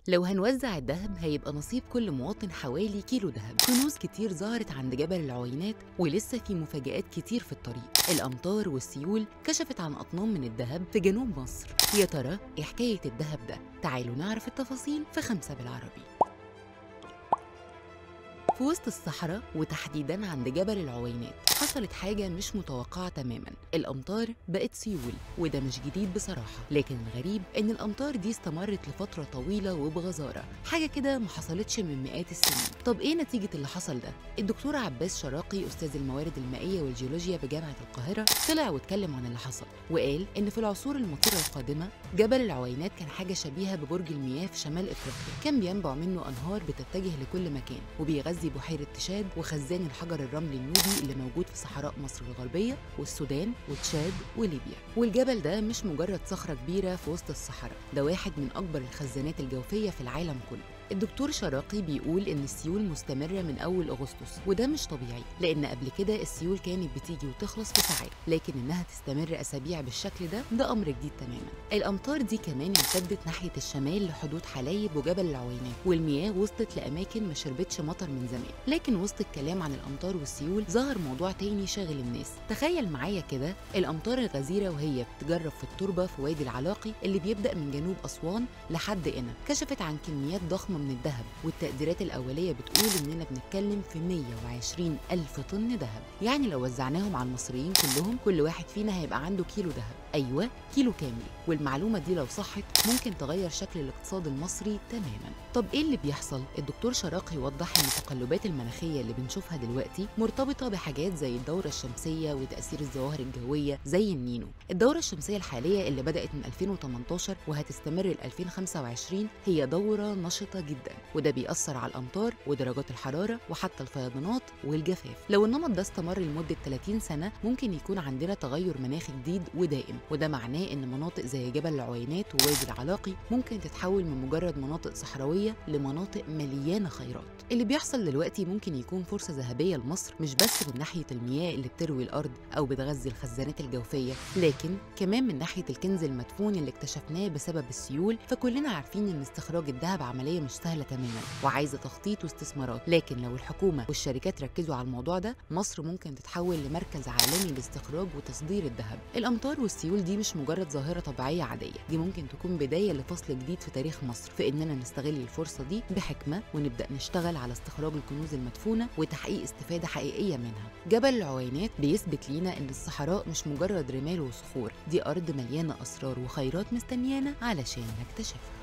لو هنوزع الذهب هيبقى نصيب كل مواطن حوالي كيلو ذهب كنوز كتير ظهرت عند جبل العوينات ولسه في مفاجآت كتير في الطريق الأمطار والسيول كشفت عن أطنان من الذهب في جنوب مصر يا ترى إيه حكاية الذهب ده تعالوا نعرف التفاصيل في خمسة بالعربي في وسط الصحراء وتحديدا عند جبل العوينات حصلت حاجة مش متوقعة تماما الأمطار بقت سيول وده مش جديد بصراحة لكن الغريب إن الأمطار دي استمرت لفترة طويلة وبغزارة حاجة كده ما حصلتش من مئات السنين طب إيه نتيجة اللي حصل ده؟ الدكتور عباس شراقي أستاذ الموارد المائية والجيولوجيا بجامعة القاهرة طلع واتكلم عن اللي حصل وقال إن في العصور المطيرة القادمة جبل العوينات كان حاجة شبيهة ببرج المياه في شمال إفريقيا كان بينبع منه أنهار بتتجه لكل مكان وبيغذي بحيرة تشاد وخزان الحجر الرملي النوبي اللي موجود في صحراء مصر الغربية والسودان وتشاد وليبيا والجبل ده مش مجرد صخرة كبيرة في وسط الصحراء ده واحد من أكبر الخزانات الجوفية في العالم كله الدكتور شراقي بيقول إن السيول مستمرة من أول أغسطس وده مش طبيعي لأن قبل كده السيول كانت بتيجي وتخلص في ساعات لكن إنها تستمر أسابيع بالشكل ده ده أمر جديد تماما الأمطار دي كمان امتدت ناحية الشمال لحدود حلايب وجبل العوينات والمياه وصلت لأماكن ما شربتش مطر من زمان لكن وسط الكلام عن الأمطار والسيول ظهر موضوع تاني شاغل الناس تخيل معايا كده الأمطار الغزيرة وهي بتجرب في التربة في وادي العلاقي اللي بيبدأ من جنوب أسوان لحد هنا كشفت عن كميات ضخمة من الذهب والتقديرات الأولية بتقول إننا بنتكلم في 120 ألف طن ذهب يعني لو وزعناهم على المصريين كلهم كل واحد فينا هيبقى عنده كيلو ذهب أيوة كيلو كامل والمعلومة دي لو صحت ممكن تغير شكل الاقتصاد المصري تماما طب إيه اللي بيحصل؟ الدكتور شراقي يوضح إن التقلبات المناخية اللي بنشوفها دلوقتي مرتبطة بحاجات زي الدورة الشمسية وتأثير الظواهر الجوية زي النينو الدورة الشمسية الحالية اللي بدأت من 2018 وهتستمر ل 2025 هي دورة نشطة جدا وده بيأثر على الأمطار ودرجات الحرارة وحتى الفيضانات والجفاف لو النمط ده استمر لمدة 30 سنة ممكن يكون عندنا تغير مناخي جديد ودائم وده معناه إن مناطق زي جبل العوينات ووادي العلاقي ممكن تتحول من مجرد مناطق صحراوية لمناطق مليانة خيرات اللي بيحصل دلوقتي ممكن يكون فرصة ذهبية لمصر مش بس من ناحية المياه اللي بتروي الأرض أو بتغذي الخزانات الجوفية لكن كمان من ناحية الكنز المدفون اللي اكتشفناه بسبب السيول فكلنا عارفين إن استخراج الذهب عملية مش سهلة تماما وعايزة تخطيط واستثمارات لكن لو الحكومة والشركات ركزوا على الموضوع ده مصر ممكن تتحول لمركز عالمي لاستخراج وتصدير الذهب الأمطار والسيول دي مش مجرد ظاهرة طبيعية عادية دي ممكن تكون بداية لفصل جديد في تاريخ مصر في إننا نستغل الفرصة دي بحكمة ونبدأ نشتغل على استخراج الكنوز المدفونة وتحقيق استفادة حقيقية منها جبل العوينات بيثبت لينا إن الصحراء مش مجرد رمال وصخور دي أرض مليانة أسرار وخيرات مستنيانا علشان نكتشفها